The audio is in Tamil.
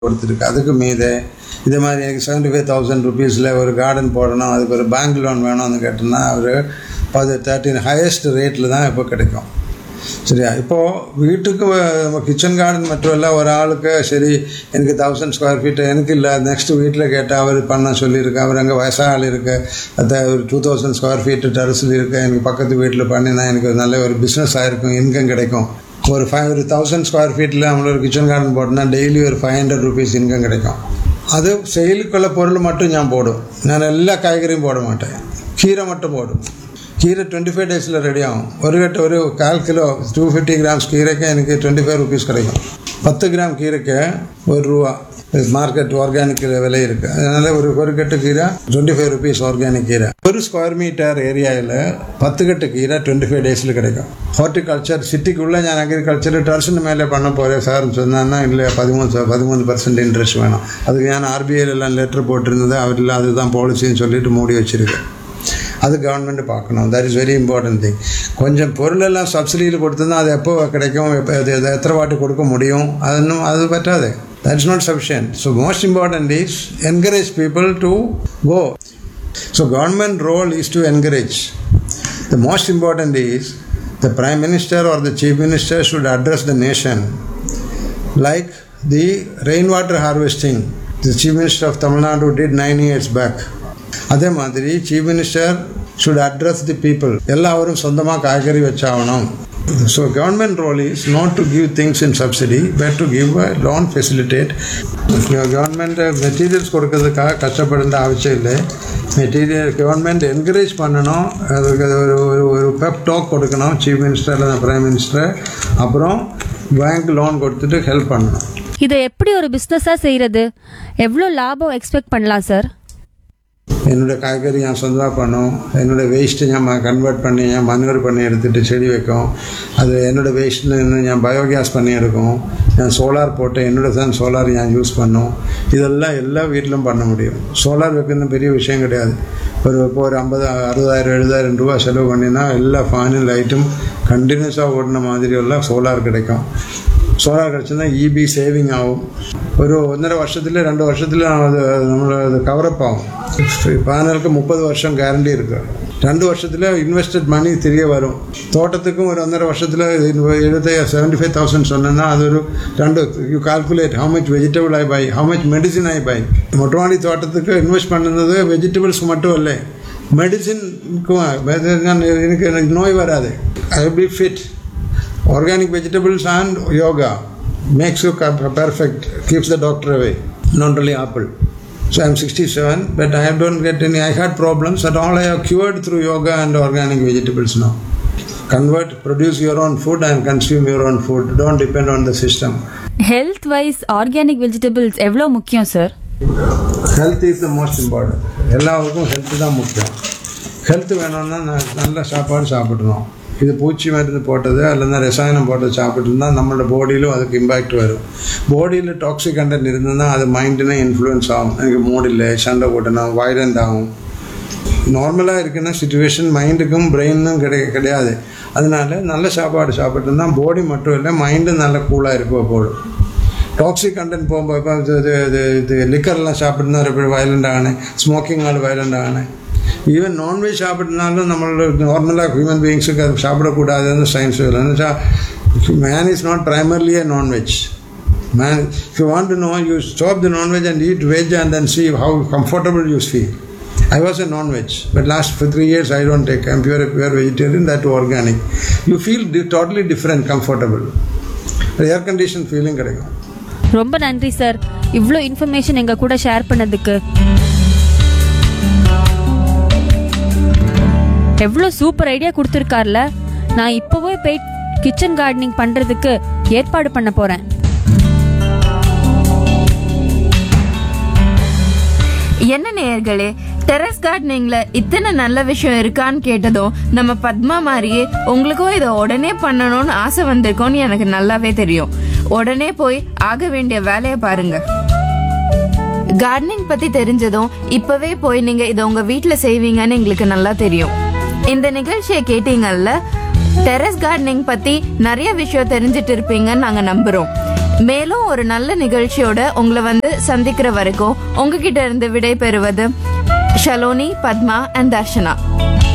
கொடுத்துருக்கு அதுக்கு மீது இதே மாதிரி எனக்கு செவன்ட்டி ஃபைவ் தௌசண்ட் ருபீஸில் ஒரு கார்டன் போடணும் அதுக்கு ஒரு பேங்க் லோன் வேணும்னு கேட்டோம்னா அவர் பது தேர்ட்டின் ஹையஸ்ட் ரேட்டில் தான் இப்போ கிடைக்கும் சரியா இப்போது வீட்டுக்கு கிச்சன் கார்டன் மட்டும் இல்லை ஒரு ஆளுக்கு சரி எனக்கு தௌசண்ட் ஸ்கொயர் ஃபீட் எனக்கு இல்லை நெக்ஸ்ட் வீட்டில் கேட்டால் அவர் பண்ண சொல்லியிருக்கு அவர் அங்கே வயசாக ஆள் இருக்கு அதை ஒரு டூ தௌசண்ட் ஸ்கொயர் ஃபீட் டெரஸில் இருக்கு எனக்கு பக்கத்து வீட்டில் பண்ணினா எனக்கு ஒரு நல்ல ஒரு பிஸ்னஸ் ஆகிருக்கும் இன்கம் கிடைக்கும் ஒரு ஃபைவ் ஒரு தௌசண்ட் ஸ்கொயர் ஃபீட்டில் நம்மளோட கிச்சன் கார்டன் போட்டோம்னா டெய்லி ஒரு ஃபைவ் ஹண்ட்ரட் ருபீஸ் இன்கம் கிடைக்கும் அது செயலுக்குள்ள பொருள் மட்டும் ഞാൻ போடும் ഞാൻ എല്ലാ കായ്കറിയും போட மாட்டேன் கீரை மட்டும் போடும் கீரை டுவெண்ட்டி ஃபைவ் டேஸில் ரெடி ஆகும் ஒரு கட்டு ஒரு கால் கிலோ டூ ஃபிஃப்டி கிராம்ஸ் கீரைக்கு எனக்கு டுவெண்ட்டி ஃபைவ் ருபீஸ் கிடைக்கும் பத்து கிராம் கீரைக்கு ஒரு ரூபா மார்க்கெட் ஆர்கானிக் விலை இருக்கு அதனால ஒரு ஒரு கட்டு கீரை டுவெண்ட்டி ஃபைவ் ருபீஸ் ஆர்கானிக் கீரை ஒரு ஸ்கொயர் மீட்டர் ஏரியாவில் பத்து கட்டு கீரை டுவெண்ட்டி ஃபைவ் டேஸில் கிடைக்கும் ஹார்டிகல்ச்சர் சிட்டிக்குள்ளே ഞാൻ അഗ്രികൾച്ചർ ടെറസിന് മേലെ പണ പോലെ സാർ சொன்னா இல்லை பதிமூணு பதிமூணு பர்சன்ட் இன்ட்ரெஸ்ட் வேணும் அதுக்கு ഞാൻ ആർ ബി ഐയിലെല്ലാം ലെറ്റർ போட்டிருந்தது அவரெல்லாம் அதுதான் பாலிசின்னு சொல்லிட்டு மூடி வச்சிருக்கேன் அது கவர்மெண்ட் பார்க்கணும் that is very important thing கொஞ்சம் பொருளெல்லாம் சப்சிடியில் கொடுத்துருந்தா அது எப்போ கிடைக்கும் எப்போ அது அது எத்தனை வாட்டி கொடுக்க முடியும் அது இன்னும் அது பற்றாது that is not sufficient so most important is encourage people to go so government role is to encourage the most important is the prime minister or the chief minister should address the nation like the rainwater harvesting the chief minister of tamil nadu did nine years back அதே மாதிரி chief minister should address the people எல்லாரும் சொந்தமாக காய்கறி வச்சாகணும் so government role is not to give things in subsidy but to give a loan facilitate government materials கொடுக்கறதுக்காக கஷ்டப்படേണ്ട அவசியம் இல்லை மெட்டீரியல் கவர்மெண்ட் என்கரேஜ் பண்ணணும் அதுக்கு ஒரு ஒரு ஒரு பெப் டாக் கொடுக்கணும் சீஃப் மினிஸ்டர் இல்லை பிரைம் மினிஸ்டர் அப்புறம் பேங்க் லோன் கொடுத்துட்டு ஹெல்ப் பண்ணணும் இதை எப்படி ஒரு பிஸ்னஸாக செய்கிறது எவ்வளோ லாபம் எக்ஸ்பெக்ட் பண்ணலாம் சார் என்னோட காய்கறி ഞാൻ സ്വന്തமாக பண்ணும் என்னோட വേസ്റ്റ് ഞാൻ കൺവേർട്ട് பண்ணி ഞാൻ മനുവർ பண்ணி எடுத்துட்டு செடி வைக்கும் அது என்னோட വേസ്റ്റിൽ നിന്ന് ഞാൻ ബയോഗ്യാസ് பண்ணி എടുക്കും ഞാൻ சோலார் போட்டு என்னோட தான் சோலார் ഞാൻ யூஸ் பண்ணும் இதெல்லாம் எல்லா வீட்டிலும் பண்ண முடியும் சோலார் வைக்கிறது பெரிய விஷயம் கிடையாது ஒரு இப்போ ஒரு ஐம்பது அறுபதாயிரம் எழுபதாயிரம் ரூபா செலவு பண்ணினா எல்லா ஃபேனும் லைட்டும் கண்டினியூஸாக ஓடின மாதிரி எல்லாம் சோலார் கிடைக்கும் സോളാർ കിടച്ചുന്ന ഇ ബി സേവിങ് ആവും ഒരു ഒന്നര വർഷത്തിൽ രണ്ട് വർഷത്തിൽ അത് നമ്മൾ അത് കവറപ്പ് ആവും പാനലുக்கு முப்பது வருஷம் கேரண்டி இருக்கு ரெண்டு வருஷத்தில் இன்வெஸ்டட் மணி തിരികെ வரும் தோட்டத்துக்கும் ஒரு ஒன்றரை வருஷத்தில் எழுபத்தி செவன்டி ஃபைவ் தௌசண்ட் சொன்னேன்னா அது ஒரு ரெண்டு you calculate how much vegetable I buy how much medicine I buy மொட்டமாடி தோட்டத்துக்கு இன்வெஸ்ட் பண்ணுന്നത് வெஜிடபிள்ஸ் மட்டும் இல்லை மெடிசினுக்கும் எனக்கு எனக்கு நோய் வராது I be fit organic vegetables and yoga makes you perfect keeps the doctor away not only apple so i'm 67 but i don't get any i had problems at all i have cured through yoga and organic vegetables now convert produce your own food and consume your own food don't depend on the system health wise organic vegetables எவ்வளோ முக்கியம் sir health is the most important எல்லாருக்கும் ஹெல்த் தான் முக்கியம் ஹெல்த் வேணும்னா ந- நல்ல சாப்பாடு சாப்பிடணும் இது பூச்சி மருந்து போட்டது அல்லது ரசாயனம் போட்டது சாப்பிட்டுருந்தா நம்மளோட பாடியிலும் அதுக்கு இம்பாக்ட் வரும் பாடியில் டாக்ஸிக் கண்டென்ட் இருந்ததுன்னா அது மைண்டிനെ இன்ஃப்ளூயன்ஸ் ஆகும் எனக்கு மூட் இல்லை சண்டை போட்டணும் வைலண்ட் ஆகும் நார்மலாக இருக்குன்னா சுச்சுவேஷன் மைண்டுக்கும் பிரெயினும் கிடை கிடையாது அதனால நல்ல சாப்பாடு சாப்பிட்டுருந்தா பாடி மட்டும் இல்லை மைண்டும் நல்ல கூலாக இருக்கும் போடும் டாக்ஸிக் கண்டென்ட் പോകുമ്പോൾ ഇപ്പോൾ ഇത് ഇത് ഇത് ഇത് ലിക്കറെല്ലാം സാപ്പിടുന്നവർ എപ്പോഴും വയലൻ്റ് ആണ് സ്മോക്കിംഗ് ആൾ വയലൻ്റ് ആണ് ഈവൻ നോൺ വെജ് സാപ്പിടുന്നാലും നമ്മൾ നോർമലാக ഹ്യൂമൻ ബീങ്ஸுக்கு அது சாப்பிடக்கூடாதுன்னு சயின்ஸ் എന്ന് വെച്ചാൽ man is not primarily a non-veg man if you want to know you stop the non-veg and eat veg and then see how comfortable you feel I was a non-veg, but last for three years I don't take. I'm pure, pure vegetarian, that too organic. You feel di- totally different, comfortable. Air conditioned feeling கிடைக்கும் ரொம்ப நன்றி சார் இவ்வளோ இன்ஃபர்மேஷன் எங்கள் கூட ஷேர் பண்ணதுக்கு எவ்வளோ சூப்பர் ஐடியா கொடுத்துருக்கார்ல நான் இப்போவே போய் கிச்சன் கார்டனிங் பண்ணுறதுக்கு ஏற்பாடு பண்ண போகிறேன் என்ன நேயர்களே டெரஸ் கார்டனிங்ல இத்தனை நல்ல விஷயம் இருக்கான்னு கேட்டதும் நம்ம பத்மா மாதிரியே உங்களுக்கும் இதை உடனே பண்ணணும்னு ஆசை வந்திருக்கோன்னு எனக்கு நல்லாவே தெரியும் உடனே போய் ஆக வேண்டிய வேலையை பாருங்க கார்டனிங் பத்தி தெரிஞ்சதும் இப்பவே போய் நீங்க இதை உங்க வீட்ல செய்வீங்கன்னு எங்களுக்கு நல்லா தெரியும் இந்த நிகழ்ச்சியை கேட்டீங்கல்ல டெரஸ் கார்டனிங் பத்தி நிறைய விஷயம் தெரிஞ்சிட்டு இருப்பீங்கன்னு நாங்க நம்புறோம் மேலும் ஒரு நல்ல நிகழ்ச்சியோட உங்களை வந்து சந்திக்கிற வரைக்கும் உங்ககிட்ட இருந்து விடை பெறுவது ஷலோனி பத்மா அண்ட் தர்ஷனா